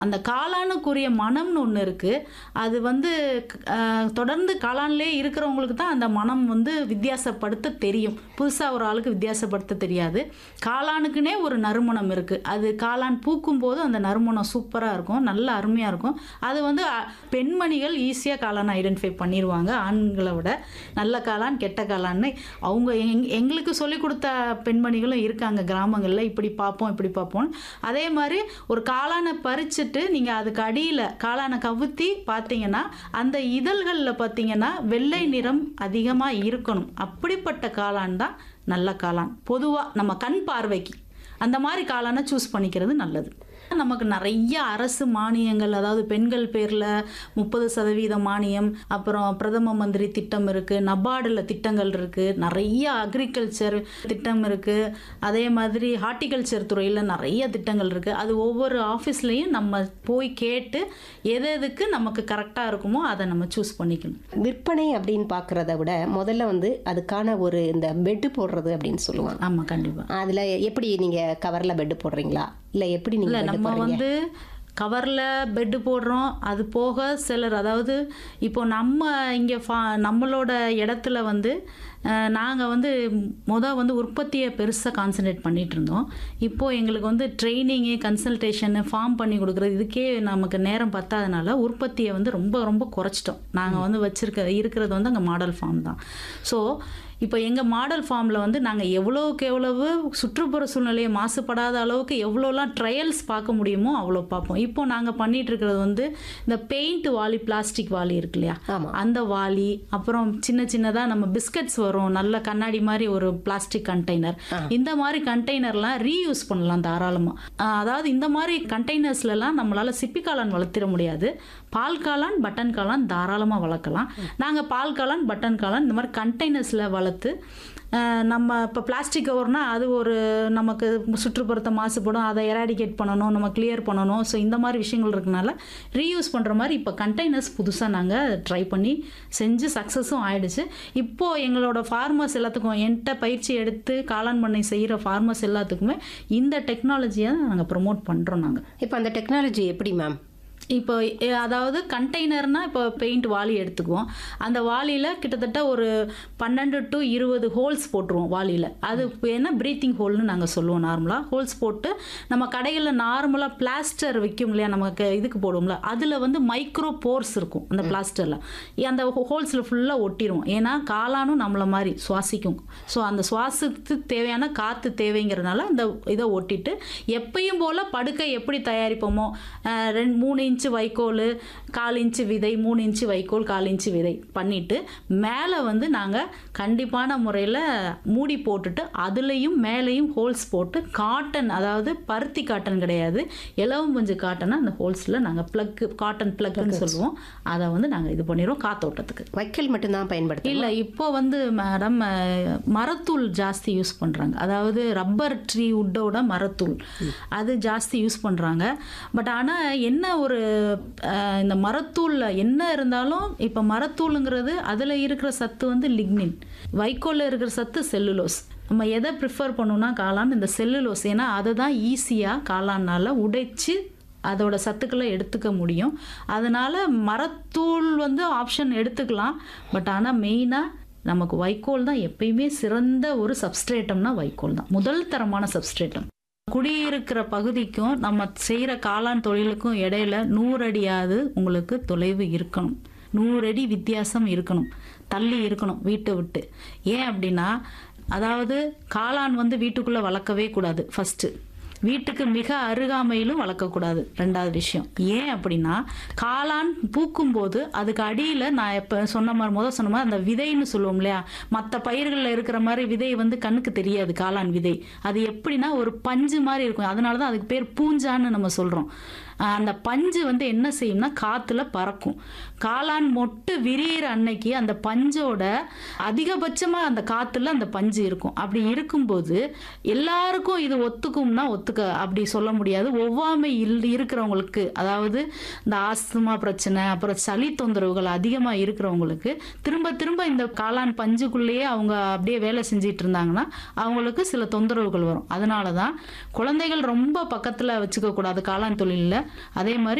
அந்த காளானுக்குரிய மனம்னு ஒன்று இருக்குது அது வந்து அஹ், தொடர்ந்து காளான்லேயே இருக்கிறவங்களுக்கு தான் அந்த மனம் வந்து வித்தியாசப்படுத்த தெரியும் புதுசாக ஒரு ஆளுக்கு வித்தியாசப்படுத்த தெரியாது காளானுக்குனே ஒரு நறுமணம் இருக்குது அது காளான் பூக்கும் போது அந்த நறுமணம் சூப்பராக இருக்கும் நல்ல அருமையாக இருக்கும் அது வந்து அ, பெண்மணிகள் ஈஸியாக காளான் ஐடென்டிஃபை பண்ணிடுவாங்க ஆண்களை விட நல்ல காளான் கெட்ட காளான்னு அவங்க எங் எங்களுக்கு சொல்லிக் கொடுத்த பெண்மணிகளும் இருக்காங்க கிராமங்களில் இப்படி பார்ப்போம் இப்படி பார்ப்போம் அதே மாதிரி ஒரு காளானை பறிச்சுட்டு நீங்கள் அதுக்கு அடியில் காளானை கவுத்தி பார்த்தீங்கன்னா அந்த இதழ்களில் பார்த்தீங்கன்னா வெள்ளை நிறம் அதிகமாக இருக்கணும் அப்படிப்பட்ட காளான் தான் நல்ல காளான் பொதுவாக நம்ம கண் பார்வைக்கு அந்த மாதிரி காளானை சூஸ் பண்ணிக்கிறது நல்லது நமக்கு நிறைய அரசு மானியங்கள் அதாவது பெண்கள் பேரில் முப்பது சதவீத மானியம் அப்புறம் பிரதம மந்திரி திட்டம் இருக்குது நபார்டில் திட்டங்கள் இருக்குது நிறைய அக்ரிகல்ச்சர் திட்டம் இருக்குது அதே மாதிரி ஹார்ட்டிகல்ச்சர் துறையில் நிறைய திட்டங்கள் இருக்குது அது ஒவ்வொரு ஆஃபீஸ்லேயும் நம்ம போய் கேட்டு எது எதுக்கு நமக்கு கரெக்டாக இருக்குமோ அதை நம்ம சூஸ் பண்ணிக்கணும் விற்பனை அப்படின்னு பார்க்கறத விட முதல்ல வந்து அதுக்கான ஒரு இந்த பெட்டு போடுறது அப்படின்னு சொல்லுவாங்க ஆமாம் கண்டிப்பாக அதுல எப்படி நீங்க கவர்ல பெட்டு போடுறீங்களா இல்ல எப்படி நீங்க இல்லை bed நம்ம போடுறீங்க வந்து கவரில் பெட்டு போடுறோம் அது போக சிலர் அதாவது இப்போ நம்ம இங்கே ஃபா நம்மளோட இடத்துல வந்து நாங்கள் வந்து மொதல் வந்து உற்பத்தியை பெருசாக கான்சன்ட்ரேட் பண்ணிட்டு இருந்தோம் இப்போது எங்களுக்கு வந்து ட்ரைனிங்கு கன்சல்டேஷனு ஃபார்ம் பண்ணி கொடுக்குறது இதுக்கே நமக்கு நேரம் பத்தாதனால உற்பத்தியை வந்து ரொம்ப ரொம்ப குறைச்சிட்டோம் நாங்கள் வந்து வச்சுருக்க இருக்கிறது வந்து அங்கே மாடல் ஃபார்ம் தான் ஸோ இப்போ எங்கள் மாடல் ஃபார்மில் வந்து நாங்கள் எவ்வளோக்கு எவ்வளவு சுற்றுப்புற சூழ்நிலையை மாசுபடாத அளவுக்கு எவ்வளோலாம் ட்ரையல்ஸ் பார்க்க முடியுமோ அவ்வளோ பார்ப்போம் இப்போ நாங்கள் பண்ணிட்டு இருக்கிறது வந்து இந்த பெயிண்ட் வாளி பிளாஸ்டிக் வாளி இருக்கு இல்லையா ஆமா. அந்த வாளி அப்புறம் சின்ன சின்னதாக நம்ம பிஸ்கட்ஸ் வரும் நல்ல கண்ணாடி மாதிரி ஒரு பிளாஸ்டிக் கண்டெய்னர் இந்த மாதிரி கண்டெய்னர்லாம் ரீயூஸ் பண்ணலாம் தாராளமாக அதாவது இந்த மாதிரி கண்டெய்னர்ஸ்லலாம் நம்மளால் சிப்பி காளான் வளர்த்திட முடியாது பால் காளான் பட்டன் காளான் தாராளமாக வளர்க்கலாம் நாங்கள் பால் காளான் பட்டன் காளான் இந்த மாதிரி கண்டெய்னர்ஸில் வளர்த்து அஹ், நம்ம இப்போ பிளாஸ்டிக் கவர்னால் அது ஒரு நமக்கு சுற்றுப்புறத்தை மாசுபடும் அதை எராடிகேட் பண்ணணும் நம்ம கிளியர் பண்ணணும் ஸோ இந்த மாதிரி விஷயங்கள் இருக்கனால ரீயூஸ் பண்ணுற மாதிரி இப்போ கண்டெய்னர்ஸ் புதுசாக நாங்கள் ட்ரை பண்ணி செஞ்சு சக்ஸஸும் ஆயிடுச்சு இப்போது எங்களோட ஃபார்மர்ஸ் எல்லாத்துக்கும் என்கிட்ட பயிற்சி எடுத்து காளான் பண்ணை செய்கிற ஃபார்மர்ஸ் எல்லாத்துக்குமே இந்த டெக்னாலஜியை நாங்கள் ப்ரொமோட் பண்ணுறோம் நாங்கள் இப்போ அந்த டெக்னாலஜி எப்படி மேம் இப்போ எ- அதாவது கண்டெய்னர்னா இப்போ பெயிண்ட் வாளி எடுத்துக்குவோம் அந்த வாளியில் கிட்டத்தட்ட ஒரு பன்னெண்டு டு இருபது ஹோல்ஸ் போட்டுருவோம் வாளியில் அது என்ன ப்ரீத்திங் ஹோல்னு நாங்கள் சொல்லுவோம் நார்மலாக ஹோல்ஸ் போட்டு நம்ம கடைகளில் நார்மலாக பிளாஸ்டர் விற்கும் இல்லையா நமக்கு இதுக்கு போடுவோம்ல அதில் வந்து மைக்ரோ போர்ஸ் இருக்கும் அந்த பிளாஸ்டரில் அந்த ஹோல்ஸில் ஃபுல்லாக ஒட்டிடுவோம் ஏன்னா காளானும் நம்மளை மாதிரி சுவாசிக்கும் ஸோ அந்த சுவாசத்துக்கு தேவையான காற்று தேவைங்கிறதுனால அந்த இதை ஒட்டிட்டு எப்பயும் போல் படுக்கை எப்படி தயாரிப்போமோ அஹ், ரெண்டு மூணு இன்ச்சு வைக்கோல் கால் இன்ச்சு விதை மூணு இன்ச்சு வைக்கோல் கால் இன்ச்சு விதை பண்ணிட்டு மேலே வந்து நாங்கள் கண்டிப்பான முறையில் மூடி போட்டுட்டு அதுலேயும் மேலேயும் ஹோல்ஸ் போட்டு காட்டன் அதாவது பருத்தி காட்டன் கிடையாது இலவம் பஞ்சு காட்டனை அந்த ஹோல்ஸில் நாங்கள் ப்ளக்கு காட்டன் ப்ளக்குன்னு சொல்லுவோம் அதை வந்து நாங்கள் இது பண்ணிடுவோம் காத்தோட்டத்துக்கு வைக்கல் மட்டும்தான் பயன்படுத்தி இல்லை இப்போ வந்து மேடம் அஹ், மரத்தூள் ஜாஸ்தி யூஸ் பண்ணுறாங்க அதாவது ரப்பர் ட்ரீ உட்டோட மரத்தூள் அது ஜாஸ்தி யூஸ் பண்ணுறாங்க பட் ஆனால் என்ன ஒரு அஹ், இந்த மரத்தூளில் என்ன இருந்தாலும் இப்போ மரத்தூளுங்கிறது அதில் இருக்கிற சத்து வந்து லிக்னின் வைக்கோலில் இருக்கிற சத்து செல்லுலோஸ் நம்ம எதை ப்ரிஃபர் பண்ணோம்னா காளான் இந்த செல்லுலோஸ் ஏன்னா அதை தான் ஈஸியாக காளானால் உடைச்சு அதோட சத்துக்களை எடுத்துக்க முடியும் அதனால் மரத்தூள் வந்து ஆப்ஷன் எடுத்துக்கலாம் பட் ஆனால் மெயினாக நமக்கு வைக்கோல் தான் எப்பயுமே சிறந்த ஒரு சப்ஸ்ட்ரேட்டம்னா வைக்கோல் தான் முதல் தரமான சப்ஸ்ட்ரேட்டம் குடியிருக்கிற பகுதிக்கும் நம்ம செய்கிற காளான் தொழிலுக்கும் இடையில நூறு அடியாவது உங்களுக்கு தொலைவு இருக்கணும் நூறு அடி வித்தியாசம் இருக்கணும் தள்ளி இருக்கணும் வீட்டை விட்டு ஏன் அப்படின்னா அதாவது காளான் வந்து வீட்டுக்குள்ளே வளர்க்கவே கூடாது ஃபஸ்ட்டு வீட்டுக்கு மிக அருகாமையிலும் வளர்க்கக்கூடாது ரெண்டாவது விஷயம் ஏன் அப்படின்னா காளான் பூக்கும்போது அதுக்கு அடியில் நான் இப்போ சொன்ன மாதிரி முதல் சொன்ன மாதிரி அந்த விதைன்னு சொல்லுவோம் இல்லையா மற்ற பயிர்களில் இருக்கிற மாதிரி விதை வந்து கண்ணுக்கு தெரியாது காளான் விதை அது எப்படின்னா ஒரு பஞ்சு மாதிரி இருக்கும் அதனால தான் அதுக்கு பேர் பூஞ்சான்னு நம்ம சொல்கிறோம் அந்த பஞ்சு வந்து என்ன செய்யும்னா காற்றுல பறக்கும் காளான் மொட்டு விரியிற அன்னைக்கு அந்த பஞ்சோட அதிகபட்சமாக அந்த காற்றுல அந்த பஞ்சு இருக்கும் அப்படி இருக்கும்போது எல்லாருக்கும் இது ஒத்துக்கும்னா ஒத்துக்க அப்படி சொல்ல முடியாது ஒவ்வாமை இல் இருக்கிறவங்களுக்கு அதாவது இந்த ஆஸ்துமா பிரச்சனை அப்புறம் சளி தொந்தரவுகள் அதிகமாக இருக்கிறவங்களுக்கு திரும்ப திரும்ப இந்த காளான் பஞ்சுக்குள்ளேயே அவங்க அப்படியே வேலை செஞ்சிட்டு இருந்தாங்கன்னா அவங்களுக்கு சில தொந்தரவுகள் வரும் அதனால தான் குழந்தைகள் ரொம்ப பக்கத்தில் வச்சுக்க கூடாது காளான் தொழிலில் அதே மாதிரி